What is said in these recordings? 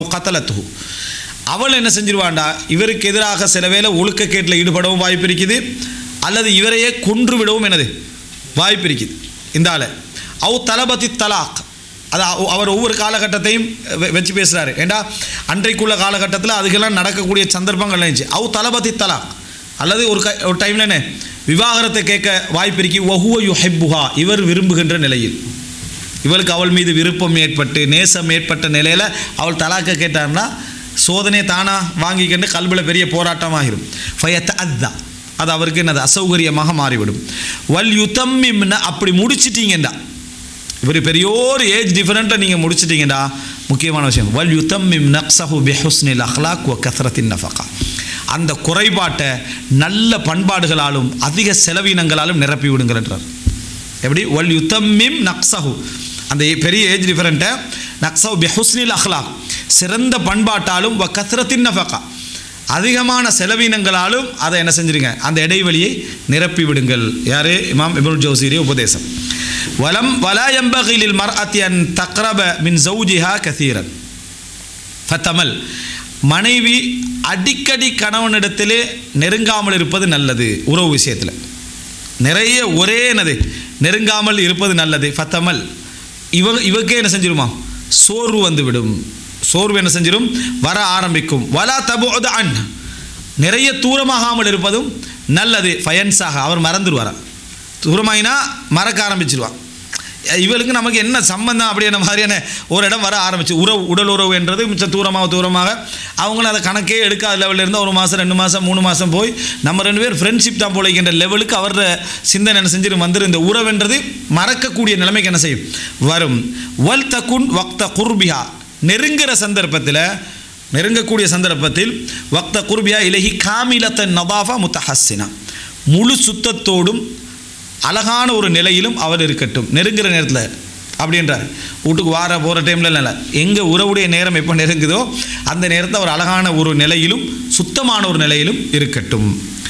கத்தலத்து அவள் என்ன செஞ்சிருவாண்டா இவருக்கு எதிராக சில வேளை ஒழுக்கக்கேட்டில் ஈடுபடவும் வாய்ப்பு இருக்குது அல்லது இவரையே கொன்று விடவும் என்னது வாய்ப்பு இருக்குது இந்த ஆளை அவ் தலபதி தலாக் அது அவ- அவர் ஒவ்வொரு காலகட்டத்தையும் வெ- வச்சு பேசுகிறாரு ஏண்டா அன்றைக்குள்ள காலகட்டத்தில் அதுக்கெல்லாம் நடக்கக்கூடிய சந்தர்ப்பங்கள் இருந்துச்சு அவ் தலபதி தலாக் அல்லது ஒரு க ஒரு டைமில் என்ன விவாகரத்தை கேட்க வாய்ப்பு இருக்கு ஒஹுவ யு ஹெப்புஹா இவர் விரும்புகின்ற நிலையில் இவளுக்கு அவள் மீது விருப்பம் ஏற்பட்டு நேசம் ஏற்பட்ட நிலையில் அவள் தலாக்க கேட்டார்னா சோதனை தானா வாங்கிக்கிட்டு கல்வியில் பெரிய போராட்டமாகிடும் ஃபயத் அத்தா அது அவருக்கு என்னது அசௌகரியமாக மாறிவிடும் வல் யுத்தம்மிம்னா அப்படி முடிச்சிட்டீங்கடா இவர் பெரியோர் ஏஜ் டிஃபரெண்ட்டில் நீங்கள் முடிச்சிட்டீங்கடா முக்கியமான விஷயம் வல் யுத்தம்மிம் நக்ஸஹு பிஹுஸ்னில் அஹ்லாக் வ கத்ரத்தின் நஃபகா அந்த குறைபாட்டை நல்ல பண்பாடுகளாலும் அதிக செலவினங்களாலும் நிரப்பி விடுங்கிறார் எப்படி வல் யுத்தம்மிம் நக்ஸஹு அந்த பெரிய ஏஜ் டிஃபரெண்ட்டை நக்ஸஹு பிஹுஸ்னில் அஹ்லாக் சிறந்த பண்பாட்டாலும் வ கத்ரத்தின் நஃபகா அதிகமான செலவினங்களாலும் அதை என்ன செஞ்சிருங்க அந்த இடைவெளியை நிரப்பி விடுங்கள் யாரு இமாம் இப்னுல் ஜௌசீரிய உபதேசம் வலம் வலா எம்பகிலில் மர்அத்தி அன் தக்ரப மின் ஜௌஜிஹா கசீரன் ஃபத்தமல் மனைவி அடிக்கடி கணவனிடத்திலே நெருங்காமல் இருப்பது நல்லது உறவு விஷயத்தில் நிறைய ஒரே என்னது நெருங்காமல் இருப்பது நல்லது ஃபத்தமல் இவ இவக்கே என்ன செஞ்சிருமா சோர்வு வந்து விடும் சோர்வு என்ன செஞ்சிடும் வர ஆரம்பிக்கும் வலா தபோத அன் நிறைய தூரமாகாமல் இருப்பதும் நல்லது ஃபயன்ஸாக அவர் மறந்துடுவார் தூரமாயினா மறக்க ஆரம்பிச்சிருவான் இவளுக்கு நமக்கு என்ன சம்பந்தம் அப்படின்ற மாதிரியான ஒரு இடம் வர ஆரம்பிச்சு உறவு உடல் உறவு என்றது மிச்சம் தூரமாக தூரமாக அவங்களும் அதை கணக்கே எடுக்காத லெவலில் இருந்து ஒரு மாதம் ரெண்டு மாதம் மூணு மாதம் போய் நம்ம ரெண்டு பேர் ஃப்ரெண்ட்ஷிப் தான் போலைக்கின்ற லெவலுக்கு அவரோட சிந்தனை என்ன செஞ்சிரு வந்துரு இந்த உறவுன்றது மறக்கக்கூடிய நிலைமைக்கு என்ன செய்யும் வரும் வல் தகுன் வக்த குர்பிஹா நெருங்குற சந்தர்ப்பத்தில் நெருங்கக்கூடிய சந்தர்ப்பத்தில் வக்த குர்பியா இலகி காமிலத்தன் நதாஃபா முத்தஹஸ்ஸினா முழு சுத்தத்தோடும் அழகான ஒரு நிலையிலும் அவர் இருக்கட்டும் நெருங்குற நேரத்தில் அப்படின்றார் வீட்டுக்கு வார போகிற டைமில் இல்லை எங்கள் உறவுடைய நேரம் எப்போ நெருங்குதோ அந்த நேரத்தில் அவர் அழகான ஒரு நிலையிலும் சுத்தமான ஒரு நிலையிலும் இருக்கட்டும்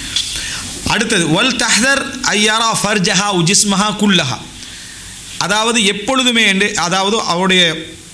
அடுத்தது வல் தஹ்தர் ஐயாரா ஃபர்ஜஹா உஜிஸ்மஹா குல்லஹா அதாவது எப்பொழுதுமே என்று அதாவது அவருடைய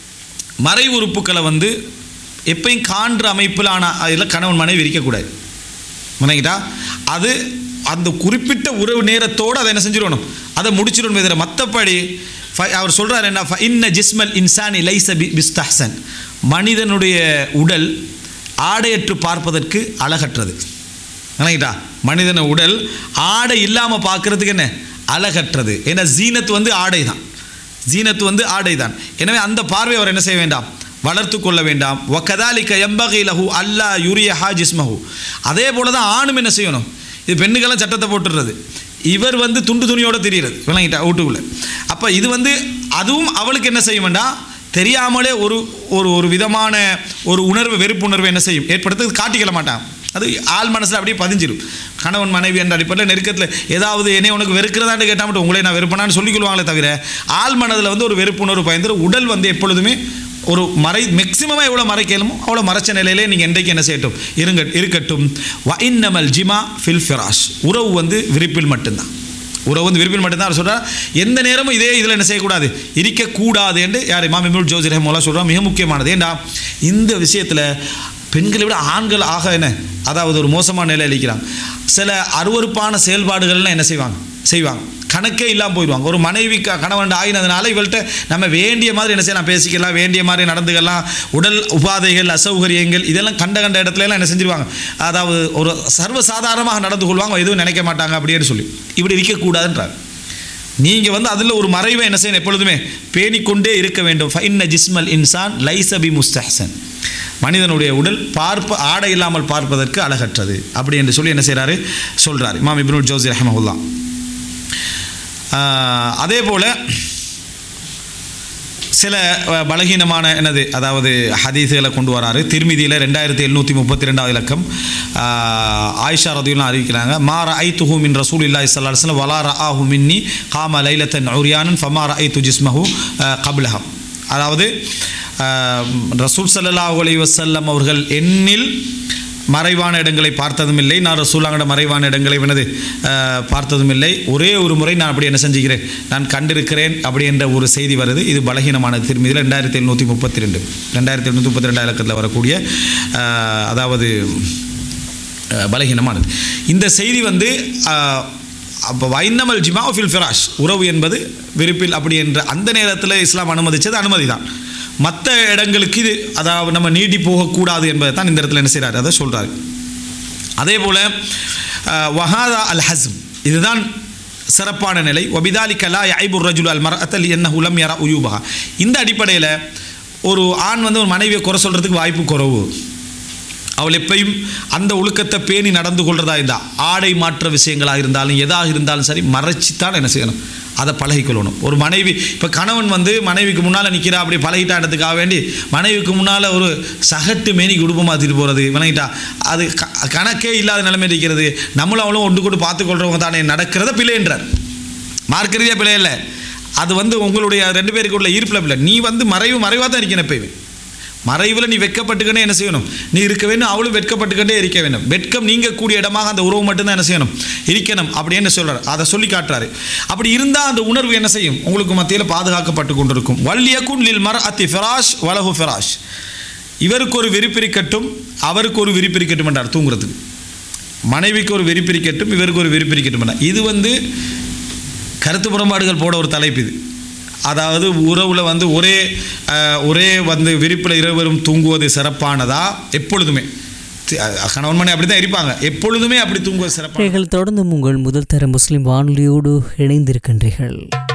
மறை உறுப்புக்களை வந்து எப்பயும் காண்ற அமைப்பிலான அதில் கணவன் மனைவி இருக்கக்கூடாது முனைக்கிட்டா அது அந்த குறிப்பிட்ட உறவு நேரத்தோடு அதை என்ன செஞ்சிடணும் அதை முடிச்சிடணும் இதில் மற்றபடி ஃப- அவர் சொல்கிறார் என்ன ஃப- இன்ன ஜிஸ்மல் இன்சானி லைச பி பிஸ்தஹசன் மனிதனுடைய உடல் ஆடையற்று பார்ப்பதற்கு அழகற்றது நினைக்கிட்டா மனிதன உடல் ஆடை இல்லாமல் பார்க்கறதுக்கு என்ன அழகற்றது ஏன்னா ஜீனத் வந்து ஆடை தான் ஜீனத் வந்து ஆடை தான் எனவே அந்த பார்வை அவர் என்ன செய்ய வேண்டாம் வளர்த்து கொள்ள வேண்டாம் ஒக்கதாலிக்க எம்பகை லஹு அல்லா யுரியஹா ஜிஸ்மஹு அதே போல தான் ஆணும் என்ன செய்யணும் இது பெண்ணுக்கெல்லாம் சட்டத்தை போட்டுடுறது இவர் வந்து துண்டு துணியோட தெரிகிறது விளங்கிட்டா வீட்டுக்குள்ளே அப்போ இது வந்து அதுவும் அவளுக்கு என்ன செய்ய வேண்டாம் தெரியாமலே ஒரு ஒரு ஒரு விதமான ஒரு உணர்வு வெறுப்புணர்வு என்ன செய்யும் ஏற்படுத்த காட்டிக்கல மாட்டான் அது ஆள் மனசில் அப்படியே பதிஞ்சிடும் கணவன் மனைவி என்ற அடிப்படையில் நெருக்கத்தில் ஏதாவது என்னை உனக்கு வெறுக்கிறதான்னு கேட்டால் மட்டும் உங்களை நான் வெறுப்பனான்னு சொல்லிக்கொள்வாங்களே தவிர ஆள் மனதில் வந்து ஒரு வெறுப்புணர்வு பயந்துடும் உடல் வந்து எப்பொழுதுமே ஒரு மறை மேக்சிமமாக எவ்வளோ மறைக்கலுமோ அவ்வளோ மறைச்ச நிலையிலே நீங்கள் என்றைக்கு என்ன செய்யட்டும் இருங்க இருக்கட்டும் வ இன்னமல் ஜிமா ஃபில் ஃபிராஷ் உறவு வந்து விரிப்பில் மட்டும்தான் உறவு வந்து விரும்பில் மட்டும்தான் அவர் சொல்கிறார் எந்த நேரமும் இதே இதில் என்ன செய்யக்கூடாது இருக்கக்கூடாது என்று யார் இமாம் இமுல் ஜோசி ரஹமோலா சொல்கிறார் மிக முக்கியமானது ஏண்டா இந்த விஷயத்தில் பெண்களை விட ஆண்கள் ஆக என்ன அதாவது ஒரு மோசமான நிலையில் இருக்கிறாங்க சில அருவருப்பான செயல்பாடுகள்லாம் என்ன செய்வாங்க செய்வாங்க கணக்கே இல்லாமல் போயிடுவாங்க ஒரு மனைவி க கணவன் ஆகினதுனால இவள்கிட்ட நம்ம வேண்டிய மாதிரி என்ன செய்யலாம் பேசிக்கலாம் வேண்டிய மாதிரி நடந்துக்கலாம் உடல் உபாதைகள் அசௌகரியங்கள் இதெல்லாம் கண்ட கண்ட இடத்துல எல்லாம் என்ன செஞ்சிருவாங்க அதாவது ஒரு சர்வசாதாரணமாக நடந்து கொள்வாங்க எதுவும் நினைக்க மாட்டாங்க அப்படின்னு சொல்லி இப்படி இருக்கக்கூடாதுன்றார் நீங்கள் வந்து அதில் ஒரு மறைவை என்ன செய்யணும் எப்பொழுதுமே பேணிக்கொண்டே இருக்க வேண்டும் ஃபைன்ன ஜிஸ்மல் இன்சான் லைசபி முஸ்தஹசன் மனிதனுடைய உடல் பார்ப்ப ஆடை இல்லாமல் பார்ப்பதற்கு அழகற்றது அப்படி என்று சொல்லி என்ன செய்கிறாரு சொல்கிறார் இமாம் இப்னுல் ஜோசி ரஹமஹுல்லா ஆஹ், அதே போல் சில அஹ், பலகீனமான என்னது அதாவது ஹதீஸுகளை கொண்டு வராரு திருமிதியில் ரெண்டாயிரத்தி எழுநூற்றி முப்பத்தி ரெண்டாவது இலக்கம் ஆஹ், ஆயிஷா ரதியுல்லாம் அறிவிக்கிறாங்க மாற ஐ துஹு மின் ரசூல் இல்லா இஸ்லாம் வலார ஆஹு மின்னி காம லைலத்தன் உரியானன் ஃபமார ஐ து ஜிஸ்மஹு கபிலகம் அதாவது ஆஹ், ரசூல் ஸல்லல்லாஹு அலைஹி வஸல்லம் அவர்கள் எண்ணில் மறைவான இடங்களை பார்த்ததும் இல்லை நான் ரசூலாங்கட மறைவான இடங்களை எனது அஹ், பார்த்ததும் இல்லை ஒரே ஒரு முறை நான் அப்படி என்ன செஞ்சுக்கிறேன் நான் கண்டிருக்கிறேன் அப்படி என்ற ஒரு செய்தி வருது இது பலகீனமான திருமதியில் ரெண்டாயிரத்தி எழுநூற்றி முப்பத்தி ரெண்டு ரெண்டாயிரத்தி எழுநூற்றி முப்பத்தி ரெண்டாயிரம் இலக்கத்தில் வரக்கூடிய அஹ், அதாவது அஹ், பலகீனமானது இந்த செய்தி வந்து அஹ், அப்போ வைன்னமல் ஜிமா ஃபில் ஃபிராஷ் உறவு என்பது விருப்பில் அப்படி என்ற அந்த நேரத்தில் இஸ்லாம் அனுமதிச்சது அனுமதி தான் மற்ற இடங்களுக்கு இது அதாவது நம்ம நீட்டி போகக்கூடாது என்பதை தான் இந்த இடத்துல என்ன செய்கிறார் அதை சொல்கிறாரு அதே போல் வஹாதா அல் ஹஸ்ம் இதுதான் சிறப்பான நிலை ஒபிதாலி கலா ஐபுர் ரஜுல் அல் மரத்தல் என்ன உலம் யரா உயூபா இந்த அடிப்படையில் ஒரு ஆண் வந்து ஒரு மனைவியை குறை சொல்கிறதுக்கு வாய்ப்பு குறைவு அவள் எப்பயும் அந்த ஒழுக்கத்தை பேணி நடந்து கொள்றதா இருந்தா ஆடை மாற்ற விஷயங்களாக இருந்தாலும் எதாக இருந்தாலும் சரி மறைச்சித்தான் என்ன செய்யணும் அதை பழகிக்கொள்ளணும் ஒரு மனைவி இப்போ கணவன் வந்து மனைவிக்கு முன்னால் நிற்கிறா அப்படி பழகிட்டான்றதுக்காக வேண்டி மனைவிக்கு முன்னால் ஒரு சகட்டு மேனிக்கு உடுப்பு மாற்றிட்டு போகிறது விளங்கிட்டா அது க- கணக்கே இல்லாத நிலைமை இருக்கிறது நம்மளும் அவளும் ஒன்று கொண்டு பார்த்துக்கொள்றவங்க தானே நடக்கிறத பிழைன்றார் மார்க்க ரீதியாக பிழை இல்லை அது வந்து உங்களுடைய ரெண்டு பேருக்கு உள்ள ஈர்ப்பில் பிள்ளை நீ வந்து மறைவு மறைவாக தான் இருக்கணும் எப்பயுமே மறைவில் நீ வெட்கப்பட்டுக்கனே என்ன செய்யணும் நீ இருக்க வேண்டும் அவளும் வெட்கப்பட்டுக்கிட்டே இருக்க வேண்டும் வெட்கம் நீங்கக்கூடிய இடமாக அந்த உறவு மட்டும்தான் என்ன செய்யணும் இருக்கணும் அப்படின்னு சொல்றாரு அதை சொல்லி காட்டுறாரு அப்படி இருந்தால் அந்த உணர்வு என்ன செய்யும் உங்களுக்கு மத்தியில் பாதுகாக்கப்பட்டு கொண்டிருக்கும் வல்லியக்குன் லில் மர் அத்தி ஃபிராஷ் வலஹு ஃபிராஷ் இவருக்கு ஒரு விரிப்பிரிக்கட்டும் அவருக்கு ஒரு விரிப்பிரிக்கட்டும் என்றார் தூங்குறதுக்கு மனைவிக்கு ஒரு விரிப்பிரிக்கட்டும் இவருக்கு ஒரு விரிப்பிரிக்கட்டும் என்றார் இது வந்து கருத்து முரண்பாடுகள் போட ஒரு தலைப்பு இது அதாவது உறவில் வந்து ஒரே அஹ், ஒரே வந்து விரிப்பில் இருவரும் தூங்குவது சிறப்பானதா எப்பொழுதுமே தி- அஹ், கணவன் மனை அப்படி தான் இருப்பாங்க எப்பொழுதுமே அப்படி தூங்குவது சிறப்பான நீங்கள் தொடர்ந்து உங்கள் முதல் தர முஸ்லிம் வானொலியோடு இணைந்திருக்கின்றீர்கள்